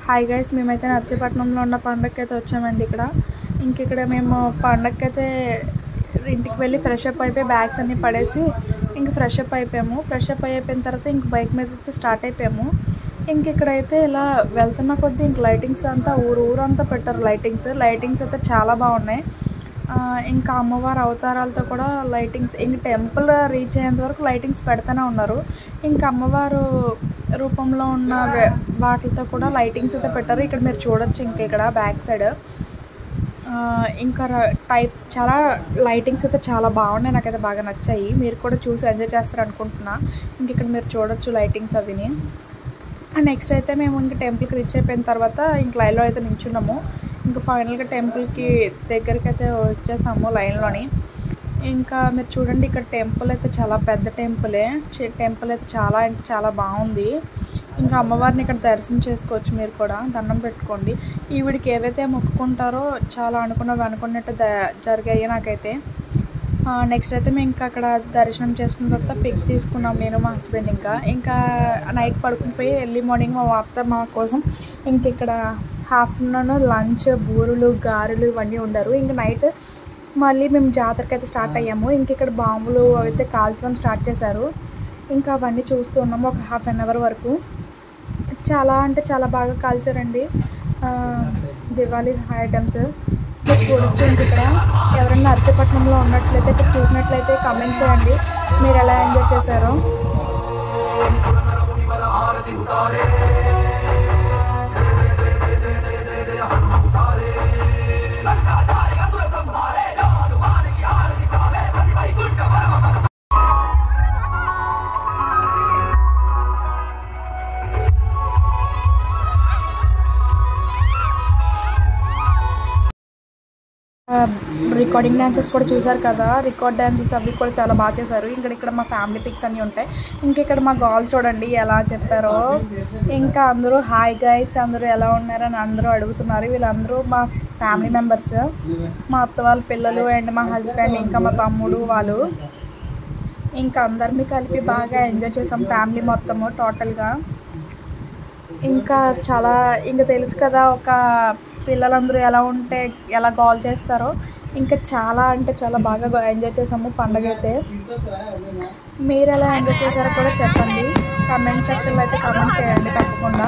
hi guys మేమైతే నర్సీపట్నంలో ఉన్న పండగకి అయితే వచ్చామండి ఇక్కడ ఇంక ఇక్కడ మేము పండగకి అయితే ఇంటికి వెళ్ళి ఫ్రెష్ అప్ అయిపోయి బ్యాగ్స్ అన్నీ పడేసి ఇంక ఫ్రెష్ అప్ అయిపోయాము ఫ్రెష్ అప్ అయిపోయిన తర్వాత ఇంక బైక్ మీద అయితే స్టార్ట్ అయిపోయాము ఇంక ఇక్కడైతే ఇలా వెళ్తున్న కొద్దీ ఇంక లైటింగ్స్ అంతా ఊరు ఊరంతా పెట్టారు లైటింగ్స్ లైటింగ్స్ అయితే చాలా బాగున్నాయి ఆ, ఇంకా అమ్మవారి అవతారాలతో కూడా లైటింగ్స్ ఇంక టెంపుల్ రీచ్ అయ్యేంత వరకు లైటింగ్స్ పెడుతూనే ఉన్నారు ఇంకా అమ్మవారు రూపంలో ఉన్న వే- వాటితో కూడా లైటింగ్స్ అయితే పెట్టారు ఇక్కడ మీరు చూడొచ్చు ఇంక ఇక్కడ బ్యాక్ సైడ్ ఆ, ఇంకా ర- టైప్ చాలా లైటింగ్స్ అయితే చాలా బాగున్నాయి నాకైతే బాగా నచ్చాయి మీరు కూడా చూసి ఎంజాయ్ చేస్తారు అనుకుంటున్నా ఇంక ఇక్కడ మీరు చూడొచ్చు లైటింగ్స్ అవిని అండ్ నెక్స్ట్ అయితే మేము ఇంక టెంపుల్కి రీచ్ అయిపోయిన తర్వాత ఇంక లైన్లో అయితే నించున్నాము ఇంకా ఫైనల్గా టెంపుల్కి దగ్గరికి అయితే వచ్చేసాము లైన్లోని ఇంకా మీరు చూడండి ఇక్కడ టెంపుల్ అయితే చాలా పెద్ద టెంపులే టెంపుల్ అయితే చాలా అంటే చాలా బాగుంది ఇంకా అమ్మవారిని ఇక్కడ దర్శనం చేసుకోవచ్చు మీరు కూడా దండం పెట్టుకోండి ఈవిడికి ఏవైతే మొక్కుకుంటారో చాలా అనుకున్నవి అనుకున్నట్టు ద జరిగాయి నాకైతే నెక్స్ట్ అయితే మేము ఇంకా అక్కడ దర్శనం చేసుకున్న తర్వాత పిక్ తీసుకున్నాం నేను మా హస్బెండ్ ఇంకా ఇంకా నైట్ పడుకుని పోయి ఎర్లీ మార్నింగ్ మా అత్త మా కోసం ఇంక ఇక్కడ ఆఫ్టర్నూన్ లంచ్ బూరులు గారెలు ఇవన్నీ ఉండరు ఇంక నైట్ మళ్ళీ మేము జాతరకి అయితే స్టార్ట్ అయ్యాము ఇంక ఇక్కడ బాంబులు అయితే కాల్చడం స్టార్ట్ చేశారు ఇంకా అవన్నీ చూస్తూ ఉన్నాము ఒక హాఫ్ అన్ అవర్ వరకు చాలా అంటే చాలా బాగా కాల్చారండి ఆ, దివాళీ ఐటమ్స్ మీరు చూడొచ్చు ఇంక ఇక్కడ ఎవరైనా నర్సీపట్నంలో ఉన్నట్లయితే ఇక్కడ చూసినట్లయితే కామెంట్ చేయండి మీరు ఎలా ఎంజాయ్ చేశారో రికార్డింగ్ డాన్సెస్ కూడా చూసారు కదా రికార్డ్ డాన్సెస్ అవి కూడా చాలా బాగా చేశారు ఇంకా ఇక్కడ మా ఫ్యామిలీ పిక్స్ అన్నీ ఉంటాయి ఇంక ఇక్కడ మా గాల్ చూడండి ఎలా చెప్పారో ఇంకా అందరూ హాయ్ గైస్ అందరూ ఎలా ఉన్నారని అందరూ అడుగుతున్నారు వీళ్ళందరూ మా ఫ్యామిలీ మెంబర్స్ మా అత్త వాళ్ళ పిల్లలు అండ్ మా హస్బెండ్ ఇంకా మా తమ్ముడు వాళ్ళు ఇంకా అందరినీ కలిపి బాగా ఎంజాయ్ చేసాం ఫ్యామిలీ మొత్తము టోటల్గా ఇంకా చాలా ఇంకా తెలుసు కదా ఒక పిల్లలందరూ ఎలా ఉంటే ఎలా కాల్ చేస్తారో ఇంకా చాలా అంటే చాలా బాగా ఎంజాయ్ చేసాము పండగ అయితే మీరు ఎలా ఎంజాయ్ చేశారో కూడా చెప్పండి కమెంట్ సెక్షన్లో అయితే కమెంట్ చేయండి తప్పకుండా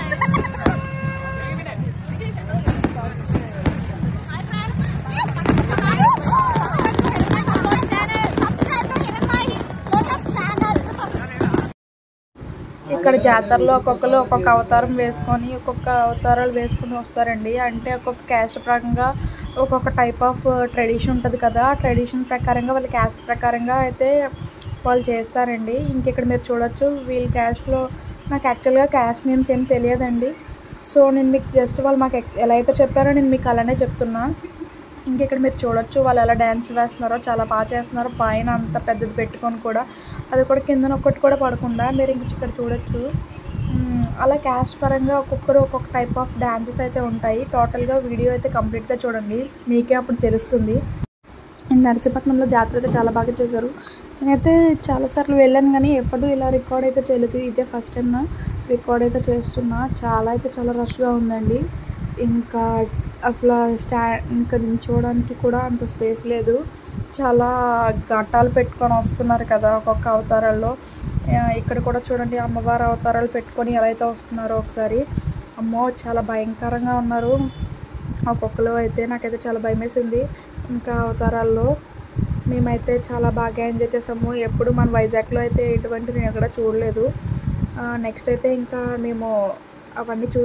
ఇక్కడ జాతరలో ఒక్కొక్కరు ఒక్కొక్క అవతారం వేసుకొని ఒక్కొక్క అవతారాలు వేసుకొని వస్తారండి అంటే ఒక్కొక్క క్యాస్ట్ ప్రకారంగా ఒక్కొక్క టైప్ ఆఫ్ ట్రెడిషన్ ఉంటుంది కదా ఆ ట్రెడిషన్ ప్రకారంగా వాళ్ళ క్యాస్ట్ ప్రకారంగా అయితే వాళ్ళు చేస్తారండి ఇంక ఇక్కడ మీరు చూడొచ్చు వీళ్ళ క్యాస్ట్లో నాకు యాక్చువల్గా క్యాస్ట్ నేమ్స్ ఏం తెలియదండి సో నేను మీకు జస్ట్ వాళ్ళు మాకు ఎక్స్- ఎలా అయితే చెప్పారో నేను మీకు అలానే చెప్తున్నా ఇంక ఇక్కడ మీరు చూడొచ్చు వాళ్ళు ఎలా డ్యాన్స్ వేస్తున్నారో చాలా బాగా చేస్తున్నారో పైన అంత పెద్దది పెట్టుకొని కూడా అది కూడా కిందన ఒక్కటి కూడా పడకుండా మీరు ఇంక ఇక్కడ చూడొచ్చు మ్మ్, అలా క్యాస్ట్ పరంగా ఒక్కొక్కరు ఒక్కొక్క టైప్ ఆఫ్ డ్యాన్సెస్ అయితే ఉంటాయి టోటల్గా వీడియో అయితే కంప్లీట్గా చూడండి మీకే అప్పుడు తెలుస్తుంది అండ్ నర్సీపట్నంలో జాతర అయితే చాలా బాగా చేశారు నేనైతే చాలాసార్లు వెళ్ళాను కానీ ఎప్పుడు ఇలా రికార్డ్ అయితే చేయలేదు ఇదే ఫస్ట్ టైం రికార్డ్ అయితే చేస్తున్నా చాలా అయితే చాలా రష్గా ఉందండి ఇంకా అసలు స్టా ఇంకా నించోవడానికి కూడా అంత స్పేస్ లేదు చాలా ఘట్టాలు పెట్టుకొని వస్తున్నారు కదా ఒక్కొక్క అవతారాల్లో ఆ, ఇక్కడ కూడా చూడండి అమ్మవారి అవతారాలు పెట్టుకొని ఎలా అయితే వస్తున్నారో ఒకసారి అమ్మో చాలా భయంకరంగా ఉన్నారు ఒక్కొక్కరు అయితే నాకైతే చాలా భయం వేసింది ఇంకా అవతారాల్లో మేమైతే చాలా బాగా ఎంజాయ్ చేసాము ఎప్పుడు మన వైజాగ్లో అయితే ఎటువంటి నేను ఎక్కడ చూడలేదు నెక్స్ట్ అయితే ఇంకా మేము అవన్నీ చూ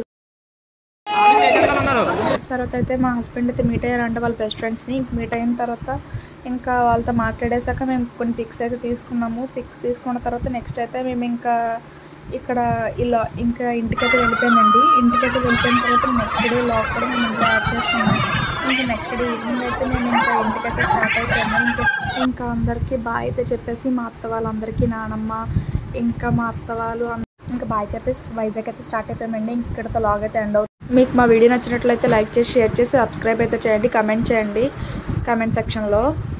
తర్వాత అయితే మా హస్బెండ్ అయితే మీట్ అయ్యారంటే వాళ్ళ బెస్ట్ ఫ్రెండ్స్ని ఇంక మీట్ అయిన తర్వాత ఇంకా వాళ్ళతో మాట్లాడేశాక మేము కొన్ని పిక్స్ అయితే తీసుకున్నాము పిక్స్ తీసుకున్న తర్వాత నెక్స్ట్ అయితే మేము ఇంకా ఇక్కడ ఇలా ఇంకా ఇంటికైతే వెళ్ళిపోయామండి ఇంటికైతే వెళ్ళిపోయిన తర్వాత నెక్స్ట్ డే లాక్ కూడా మేము ఇంకా యాడ్ చేస్తున్నాము ఇంకా నెక్స్ట్ డే ఈవినింగ్ అయితే మేము ఇంకా ఇంటికైతే స్టార్ట్ అయిపోయాము ఇంకా ఇంకా అందరికీ బాయ్ అయితే చెప్పేసి మా అత్త వాళ్ళందరికీ నానమ్మ ఇంకా మా అత్త వాళ్ళు అం- ఇంకా బాయ్ చెప్పేసి వైజాగ్ అయితే స్టార్ట్ అయిపోయామండి ఇంక ఇక్కడతో లాగ్ అయితే ఎండ్ అవుతుంది మీకు మా వీడియో నచ్చినట్లయితే లైక్ చేసి షేర్ చేసి సబ్స్క్రైబ్ అయితే చేయండి కమెంట్ చేయండి కమెంట్ సెక్షన్లో